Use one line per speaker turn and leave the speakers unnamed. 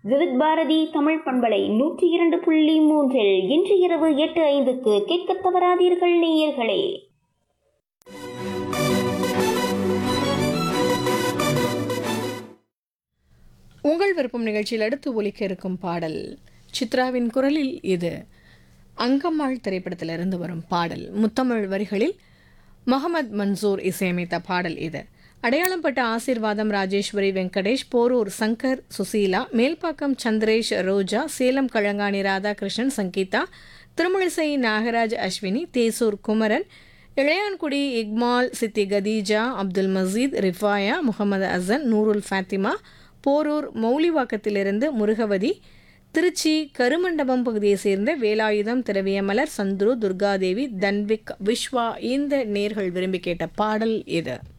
விவித் பாரதி தமிழ் பண்பலை நூற்றி இரண்டு புள்ளி மூன்றில் இன்று இரவு எட்டு ஐந்துக்கு கேட்கத் தவறாதீர்கள் நேயர்களே
உங்கள் விருப்பம் நிகழ்ச்சியில் அடுத்து ஒலிக்க இருக்கும் பாடல் சித்ராவின் குரலில் இது அங்கம்மாள் திரைப்படத்திலிருந்து வரும் பாடல் முத்தமிழ் வரிகளில் முகமது மன்சூர் இசையமைத்த பாடல் இது அடையாளம் பட்ட ஆசீர்வாதம் ராஜேஸ்வரி வெங்கடேஷ் போரூர் சங்கர் சுசீலா மேல்பாக்கம் சந்திரேஷ் ரோஜா சேலம் கழங்காணி ராதாகிருஷ்ணன் சங்கீதா திருமுழிசை நாகராஜ் அஸ்வினி தேசூர் குமரன் இளையான்குடி இக்மால் சித்தி கதீஜா அப்துல் மசீத் ரிஃபாயா முகமது அசன் நூருல் ஃபாத்திமா போரூர் மௌலிவாக்கத்திலிருந்து முருகவதி திருச்சி கருமண்டபம் பகுதியை சேர்ந்த வேலாயுதம் திரவியமலர் சந்துரு துர்காதேவி தன்விக் விஸ்வா இந்த நேர்கள் விரும்பி கேட்ட பாடல் இது